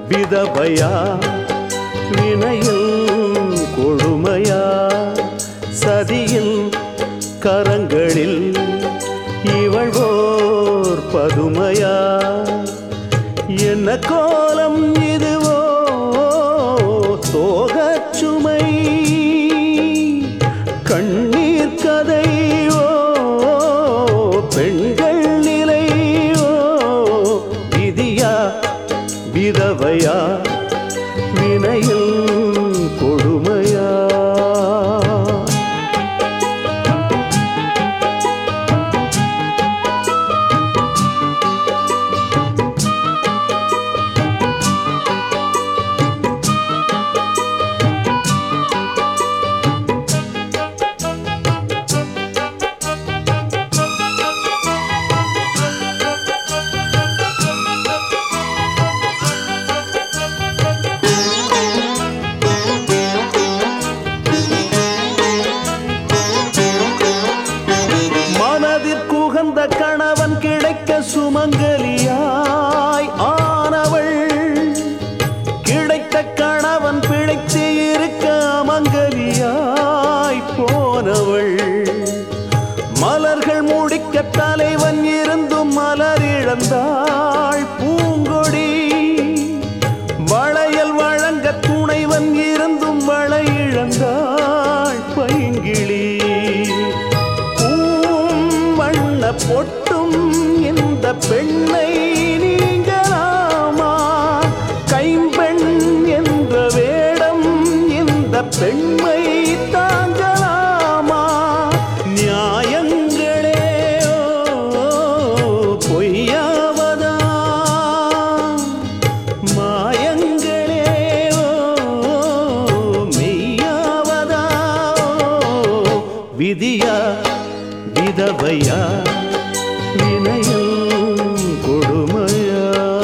விதவையா வினையில் கொழுமையா சதியில் கரங்களில் இவள் ஓர் பதுமையா என்ன கோலம் இதுவோ சோகச்சுமை கண்ணீர் கதையோ பெண்கள் நிலையோ விதியா விதவையா வினையில் கொடுமையா மனதிற்குகந்த கணவன் கிடைக்க சுமங்கலியாய் ஆனவள் கிடைத்த கணவன் பிழைத்து இருக்க அமங்கலியாய் போனவள் மலர்கள் முடிக்க தலைவன் இருந்தும் மலர் இழந்தாள் பூங்கொடி வளையல் வழங்க துணைவன் இருந்தும் வளை இழந்தாள் பைங்கிளி பூம் வண்ண பொட்டும் இந்த பெண்ணை நீங்களாமா கைம்பெண் என்ற வேடம் இந்த பெண்மை தாங்கலாமா நியாயங்களே பொய்யாவதா மாயங்களே மெய்யாவதா விதியா விதவையா வினயம் கொடுமையா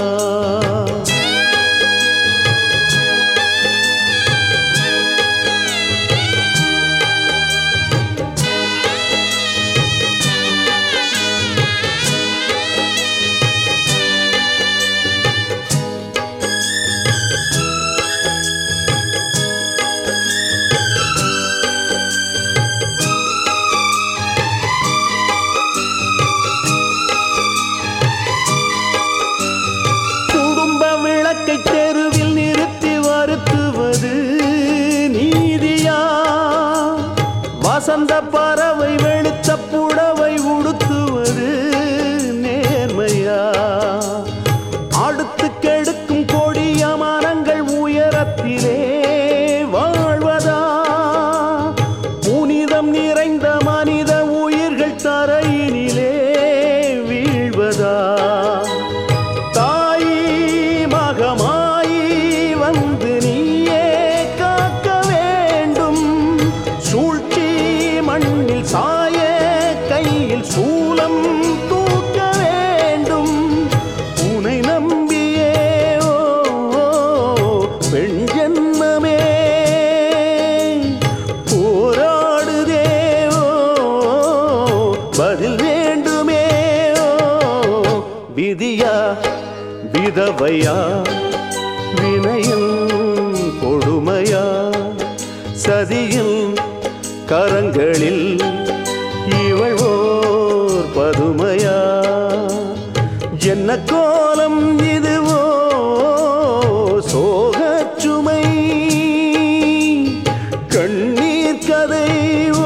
குடும்ப விளக்கை தெருவில் நிறுத்தி வருத்துவது நீதியா வசந்த பறவை வெளுத்த புடவை உடுத்துவது நேர்மையா அடுத்து கெடுக்கும் கொடிய மரங்கள் உயரத்திலே வாழ்வதா புனிதம் நிறைந்த மனித உயிர்கள் தரையினிலே வீழ்வதா தாயி மகமாயி வந்து நீயே காக்க வேண்டும் சூழ்ச்சி மண்ணில் சாய கையில் சூலம் தூக்க வேண்டும் உனை நம்பியே ஓ, பெண் ஜென்மமே போராடுதே ஓ, பதில் வேண்டுமே ஓ, விதியா விதவையா வினையில் கொடுமையா சதியில் கரங்களில் இவள் ஓர் பதுமையா என்ன கோலம் இதுவோ சோகச்சுமை கண்ணீர் கதையோ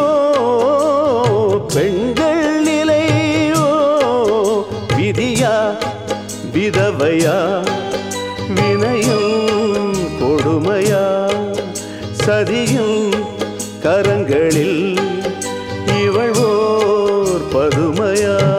பெண்கள் நிலையோ விதியா விதவையா வினையும் கொடுமையா சதியும் கரங்களில் இவள் ஓர் பதுமையா